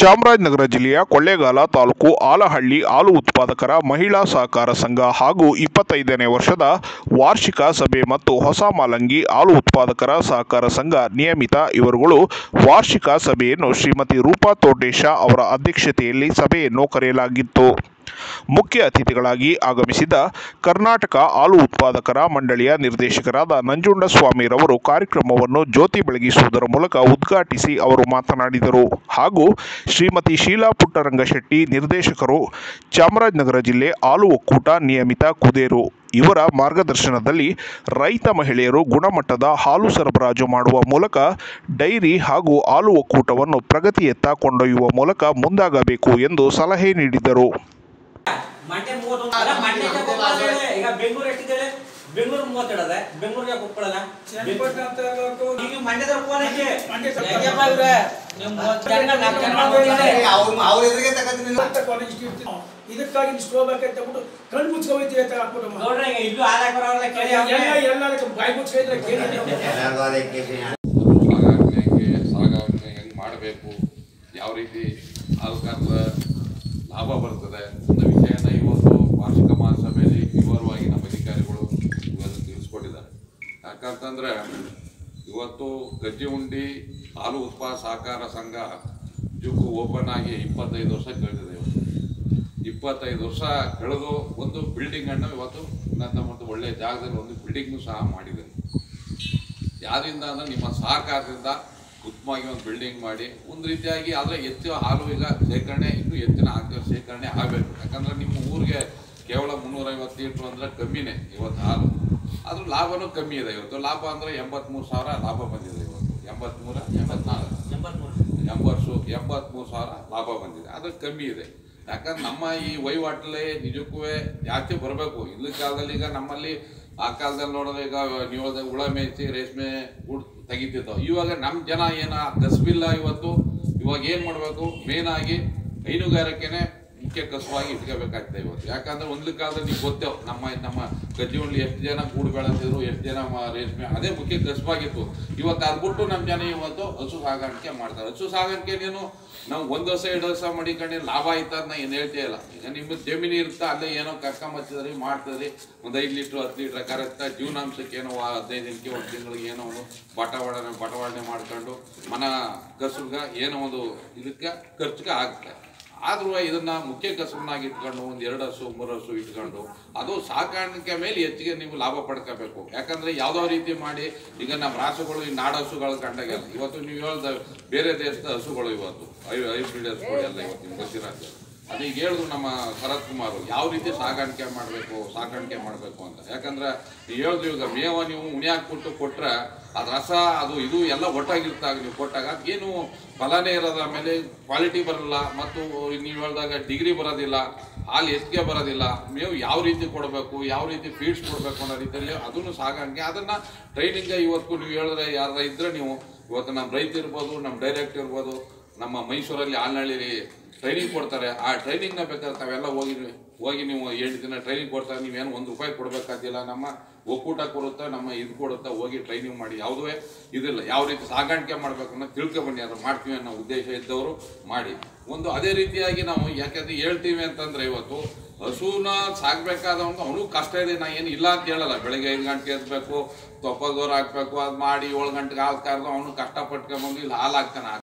ಚಾಮರಾಜನಗರ ಜಿಲ್ಲೆಯ ಕೊಳ್ಳೇಗಾಲ ತಾಲೂಕು ಆಲಹಳ್ಳಿ ಹಾಲು ಉತ್ಪಾದಕರ ಮಹಿಳಾ ಸಹಕಾರ ಸಂಘ ಹಾಗೂ ಇಪ್ಪತ್ತೈದನೇ ವರ್ಷದ ವಾರ್ಷಿಕ ಸಭೆ ಮತ್ತು ಹೊಸ ಮಾಲಂಗಿ ಹಾಲು ಉತ್ಪಾದಕರ ಸಹಕಾರ ಸಂಘ ನಿಯಮಿತ ಇವರುಗಳು ವಾರ್ಷಿಕ ಸಭೆಯನ್ನು ಶ್ರೀಮತಿ ರೂಪಾ ತೋಟೇಶ ಅವರ ಅಧ್ಯಕ್ಷತೆಯಲ್ಲಿ ಸಭೆಯನ್ನು ಕರೆಯಲಾಗಿತ್ತು ಮುಖ್ಯ ಅತಿಥಿಗಳಾಗಿ ಆಗಮಿಸಿದ ಕರ್ನಾಟಕ ಹಾಲು ಉತ್ಪಾದಕರ ಮಂಡಳಿಯ ನಿರ್ದೇಶಕರಾದ ನಂಜುಂಡಸ್ವಾಮಿರವರು ಕಾರ್ಯಕ್ರಮವನ್ನು ಜ್ಯೋತಿ ಬೆಳಗಿಸುವುದರ ಮೂಲಕ ಉದ್ಘಾಟಿಸಿ ಅವರು ಮಾತನಾಡಿದರು ಹಾಗೂ ಶ್ರೀಮತಿ ಶೀಲಾ ಪುಟ್ಟರಂಗಶೆಟ್ಟಿ ನಿರ್ದೇಶಕರು ಚಾಮರಾಜನಗರ ಜಿಲ್ಲೆ ಹಾಲು ಒಕ್ಕೂಟ ನಿಯಮಿತ ಕುದೇರು ಇವರ ಮಾರ್ಗದರ್ಶನದಲ್ಲಿ ರೈತ ಮಹಿಳೆಯರು ಗುಣಮಟ್ಟದ ಹಾಲು ಸರಬರಾಜು ಮಾಡುವ ಮೂಲಕ ಡೈರಿ ಹಾಗೂ ಹಾಲು ಒಕ್ಕೂಟವನ್ನು ಪ್ರಗತಿಯತ್ತ ಕೊಂಡೊಯ್ಯುವ ಮೂಲಕ ಮುಂದಾಗಬೇಕು ಎಂದು ಸಲಹೆ ನೀಡಿದರು ಮಂಡ್ಯ ಮೂವತ್ತೊಂದು ಅಲ್ಲ ಮಂಡ್ಯ ಈಗ ಬೆಂಗಳೂರು ಎಷ್ಟಿದೆ ಬೆಂಗಳೂರು ಮೂವತ್ತೆರಡು ಬೆಂಗಳೂರಿಗೆ ಕೊಪ್ಪಳಲ್ಲ ಚನ್ನಪಟ್ಟಣ ಅಂತ ಹೇಳೋಕು ಈಗ ಮಂಡ್ಯದ ಫೋನ್ ಐತಿ ಮಂಡ್ಯ ಸ್ವಲ್ಪ- ಹೆಂಗಪ್ಪ ಇವ್ರೆ? ನೀವು ಮೂವತ್ತು ಜನಗಳು ನಾಲ್ಕು ಜನಗಳು ಬಂದಿದ್ದಾರೆ. ಅವ್ರ ಎದುರಿಗೆ ತಗೋತೀನಿ ಅಂತ ಕಾಲೇಜ್ ಇರ್ತೀವಿ ನಾವು. ಇದಕ್ಕಾಗಿ ನೀವು ಸ್ಲೋ ಬೇಕಂತ ಬಿಟ್ಟು ಕಣ್ಣು ಮುಚ್ಕೋಯ್ತೀವಿ ಅಂತ ಹಾಕ್ಬಿಟ್ಟು ಮಾ- ನೋಡ್ರಿ ಈಗ ಇಲ್ಲೂ ಆದಾಯ ಬರೋಲ್ಲ ಕೇಳಿ ಅವ್ರಿಗೆ. ಎಲ್ಲ ಎಲ್ಲದಕ್ಕೆ ಬಾಯಿ ಮುಚ್ಕೊಂಡಿದ್ರೆ ಕೇಳಿ ನಾವು. ಸಾಗಾಣಿಕೆ ಹೆಂಗೆ ಸಾಗಾಣಿಕೆ ಹೆಂಗೆ ಮಾಡಬೇಕು ಯಾವ ರೀತಿ ಅದಕ್ಕಾದ ಲಾಭ ಬರ್ತದೆ ಅನ್ನೋ ವಿಷಯನ ಇವತ್ತು ವಾರ್ಷಿಕ ಮಹಾಸಭೆಯಲ್ಲಿ ವಿವರವಾಗಿ ನಮ್ಮ ಅಧಿಕಾರಿಗಳು ಇವತ್ತು ತಿಳಿಸ್ಕೊಟ್ಟಿದ್ದಾರೆ ಯಾಕಂತಂದ್ರೆ ಇವತ್ತು ಗಜ್ಜಿ ಉಂಡಿ ಹಾಲು ಉತ್ಪಾದ ಸಹಕಾರ ಸಂಘ ಜುಕ್ಕು ಓಪನ್ ಆಗಿ ಇಪ್ಪತ್ತೈದು ವರ್ಷ ಕಳೆದಿದೆ ಇವತ್ತು ಇಪ್ಪತ್ತೈದು ವರ್ಷ ಕಳೆದು ಒಂದು ಬಿಲ್ಡಿಂಗ್ ಅನ್ನು ಇವತ್ತು ನನ್ನ ಮತ್ತು ಒಳ್ಳೆಯ ಜಾಗದಲ್ಲಿ ಒಂದು ಬಿಲ್ಡಿಂಗ್ನು ಸಹ ಮಾಡಿದೆ ಯಾರಿಂದ ಅಂದ್ರೆ ನಿಮ್ಮ ಸಹಕಾರದಿಂದ ಉತ್ತಮವಾಗಿ ಒಂದು ಬಿಲ್ಡಿಂಗ್ ಮಾಡಿ ಒಂದು ರೀತಿಯಾಗಿ ಆದರೆ ಹೆಚ್ಚು ಹಾಲು ಈಗ ಶೇಖರಣೆ ಇನ್ನೂ ಹೆಚ್ಚಿನ ಹಾಕಿ ಶೇಖರಣೆ ಆಗಬೇಕು ಯಾಕಂದ್ರೆ ನಿಮ್ಮ ಊರಿಗೆ ಕೇವಲ ಮುನ್ನೂರೈವತ್ತು ಲೀಟ್ರ್ ಅಂದರೆ ಕಮ್ಮಿನೇ ಇವತ್ತು ಹಾಲು ಆದ್ರೂ ಲಾಭನೂ ಕಮ್ಮಿ ಇದೆ ಇವತ್ತು ಲಾಭ ಅಂದರೆ ಎಂಬತ್ಮೂರು ಸಾವಿರ ಲಾಭ ಬಂದಿದೆ ಇವತ್ತು ಎಂಬತ್ಮೂರ ಎಂಬತ್ನಾಲ್ಕು ಎಂಬತ್ಮೂರು. ಎಂಬತ್ತು ಎಂಬತ್ಮೂರು ಸಾವಿರ ಲಾಭ ಬಂದಿದೆ ಅದು ಕಮ್ಮಿ ಇದೆ ಯಾಕಂದ್ರೆ ನಮ್ಮ ಈ ವಹಿವಾಟಲ್ಲಿ ನಿಜಕ್ಕೂ ಜಾಸ್ತಿ ಬರಬೇಕು ಇಲ್ಲಿನ ಕಾಲದಲ್ಲಿ ಈಗ ನಮ್ಮಲ್ಲಿ ಆ ಕಾಲದಲ್ಲಿ ನೋಡಿದ್ರೆ ಈಗ ನೀವು ಹೇಳ್ದಂಗೆ ಹುಳ ಮೇಯಿಸಿ ರೇಷ್ಮೆ ಗೂಡು ತೆಗಿತಿದ್ದವು ಇವಾಗ ನಮ್ಮ ಜನ ಏನ ಕಸಬಿಲ್ಲ ಇವತ್ತು ಇವಾಗ ಏನು ಮಾಡಬೇಕು ಮೇನ್ ಆಗಿ ಹೈನುಗಾರಿಕೆನೆ ಮುಖ್ಯ ಕಸುವಾಗಿ ಇಟ್ಕೋಬೇಕಾಗ್ತದೆ ಇವತ್ತು ಯಾಕಂದ್ರೆ ಒಂದು ಕಾಲದಲ್ಲಿ ನೀವು ಗೊತ್ತೇವು ನಮ್ಮ ನಮ್ಮ ಗಜ್ಜಿಹಳ್ಳಿ ಎಷ್ಟು ಜನ ಗೂಡು ಬೆಳೆದಿದ್ರು ಎಷ್ಟು ಜನ ಮ- ರೇಷ್ಮೆ ಅದೇ ಮುಖ್ಯ ಕಸುವಾಗಿತ್ತು ಇವತ್ತು ಅದು ಬಿಟ್ಟು ನಮ್ಮ ಜನ ಇವತ್ತು ಹಸು ಸಾಗಾಣಿಕೆ ಮಾಡ್ತಾರೆ ಹಸು ಸಾಗಾಣಿಕೆ ನೀನು ನಾವು ಒಂದು ವರ್ಷ ಎರಡು ವರ್ಷ ಮಡಿಕೊಂಡು ಲಾಭ ಆಯ್ತಾ ಅಂತ ಏನು ಹೇಳ್ತೇ ಇಲ್ಲ ಈಗ ನಿಮ್ಮ ಜಮೀನು ಇರ್ತಾ ಅಲ್ಲೇ ಏನೋ ಕರ್ಕೊಂಬತ್ತಿದ್ರಿ ಮಾಡ್ತಿದ್ರಿ ಒಂದು ಐದು ಲೀಟ್ರ್ ಹತ್ತು ಲೀಟ್ರ್ ಕರೆಕ್ಟ ಜೀವನಾಂಶಕ್ಕೆ ಏನೋ ವಾ- ಹದಿನೈದು ದಿನಕ್ಕೆ ಒಂದು ತಿಂಗಳಿಗೆ ಏನೋ ಒಂದು ಬಟವಾಡನೆ ಬಟವಾಡನೆ ಮಾಡ್ಕೊಂಡು ಮನ ಕಸುಗ ಏನೋ ಒಂದು ಇದಕ್ಕೆ ಖರ್ಚಿಗೆ ಆಗುತ್ತೆ ಆದ್ರೂ ಇದನ್ನ ಮುಖ್ಯ ಕಸುಬನ್ನಾಗಿ ಇಟ್ಕೊಂಡು ಒಂದು ಎರಡು ಹಸು ಮೂರು ಹಸು ಇಟ್ಕೊಂಡು ಅದು ಸಾಕಾಣಿಕೆ ಮೇಲೆ ಹೆಚ್ಚಿಗೆ ನೀವು ಲಾಭ ಪಡ್ಕೋಬೇಕು ಯಾಕಂದ್ರೆ ಯಾವ್ದೋ ರೀತಿ ಮಾಡಿ ಈಗ ನಮ್ಮ ರಾಸುಗಳು ಈ ನಾಡ ಹಸುಗಳು ಕಂಡಾಗೆಲ್ಲ ಇವತ್ತು ನೀವು ಹೇಳ್ದ ಬೇರೆ ದೇಶದ ಹಸುಗಳು ಇವತ್ತು ಐ- ಹೈಬ್ರಿಡ್ ಹಸುಗಳು ಎಲ್ಲ ಇವತ್ತು ನಿಮ್ಗೆ ಗೊತ್ತಿರೋದು ಅದೀಗ ಹೇಳಿದ್ರು ನಮ್ಮ ಶರತ್ ಕುಮಾರ್ ಯಾವ ರೀತಿ ಸಾಗಾಣಿಕೆ ಮಾಡಬೇಕು ಸಾಕಾಣಿಕೆ ಮಾಡಬೇಕು ಅಂತ ಯಾಕಂದ್ರೆ ನೀವು ಹೇಳಿದ್ರು ಈಗ ಮೇವ ನೀವು ಉಣಿ ಹಾಕ್ಬಿಟ್ಟು ಕೊಟ್ರೆ ಅದು ರಸ ಅದು ಇದು ಎಲ್ಲ ಒಟ್ಟಾಗಿರ್ತಾಗ ನೀವು ಕೊಟ್ಟಾಗ ಏನು ಫಲನೇ ಇರೋದ್ರ ಮೇಲೆ ಕ್ವಾಲಿಟಿ ಬರಲ್ಲ ಮತ್ತು ನೀವು ಹೇಳಿದಾಗ ಡಿಗ್ರಿ ಬರೋದಿಲ್ಲ ಹಾಲು ಹೆಚ್ಚಿಗೆ ಬರೋದಿಲ್ಲ ಮೇವು ಯಾವ ರೀತಿ ಕೊಡಬೇಕು ಯಾವ ರೀತಿ ಫೀಡ್ಸ್ ಕೊಡಬೇಕು ಅನ್ನೋ ರೀತಿಯಲ್ಲಿ ಅದನ್ನು ಸಾಗಾಣಿಕೆ ಅದನ್ನ ಟ್ರೈನಿಂಗ್ ಇವತ್ತು ನೀವು ಹೇಳಿದ್ರೆ ಯಾರ ಇದ್ರೆ ನೀವು ಇವತ್ತು ನಮ್ಮ ರೈತ ಇರ್ಬೋದು ನಮ್ಮ ಡೈರೆಕ್ಟ್ ಇರ್ಬೋದು ನಮ್ಮ ಮೈಸೂರಲ್ಲಿ ಆಲ್ನಳ್ಳಿ ಟ್ರೈನಿಂಗ್ ಕೊಡ್ತಾರೆ ಆ ಟ್ರೈನಿಂಗ್ನ ಬೇಕಾದ್ರೆ ತಾವೆಲ್ಲ ಹೋಗಿ ಹೋಗಿ ನೀವು ಎಂಟು ದಿನ ಟ್ರೈನಿಂಗ್ ಕೊಡ್ತಾರೆ ನೀವೇನು ಒಂದು ರೂಪಾಯಿ ಕೊಡಬೇಕಾದಿಲ್ಲ ನಮ್ಮ ಒಕ್ಕೂಟ ಕೊಡುತ್ತಾ ನಮ್ಮ ಇದು ಕೊಡುತ್ತಾ ಹೋಗಿ ಟ್ರೈನಿಂಗ್ ಮಾಡಿ ಯಾವುದೇ ಇದಿಲ್ಲ ಯಾವ ರೀತಿ ಸಾಗಾಣಿಕೆ ಮಾಡಬೇಕು ಅನ್ನೋ ತಿಳ್ಕೊಬನ್ನಿ ಅದು ಮಾಡ್ತೀವಿ ಅನ್ನೋ ಉದ್ದೇಶ ಇದ್ದವರು ಮಾಡಿ ಒಂದು ಅದೇ ರೀತಿಯಾಗಿ ನಾವು ಯಾಕಂದ್ರೆ ಹೇಳ್ತೀವಿ ಅಂತಂದ್ರೆ ಇವತ್ತು ಹಸುನ ಸಾಕ್ಬೇಕಾದವನು ಅವನು ಕಷ್ಟ ಇದೆ ನಾ ಏನು ಇಲ್ಲ ಅಂತ ಹೇಳಲ್ಲ ಬೆಳಗ್ಗೆ ಐದು ಗಂಟೆಗೆ ಎದ್ಬೇಕು ತೊಪ್ಪಲ್ದೋರ್ ಹಾಕ್ಬೇಕು ಅದು ಮಾಡಿ ಏಳು ಗಂಟೆಗೆ ಹಾಲು ಕರೆದು ಅವನು ಕಷ್ಟಪಟ್ಕೊಂಡ್ಬಂದು ಇಲ್ಲಿ ಹಾಲು ಹಾಕ್ತಾನೆ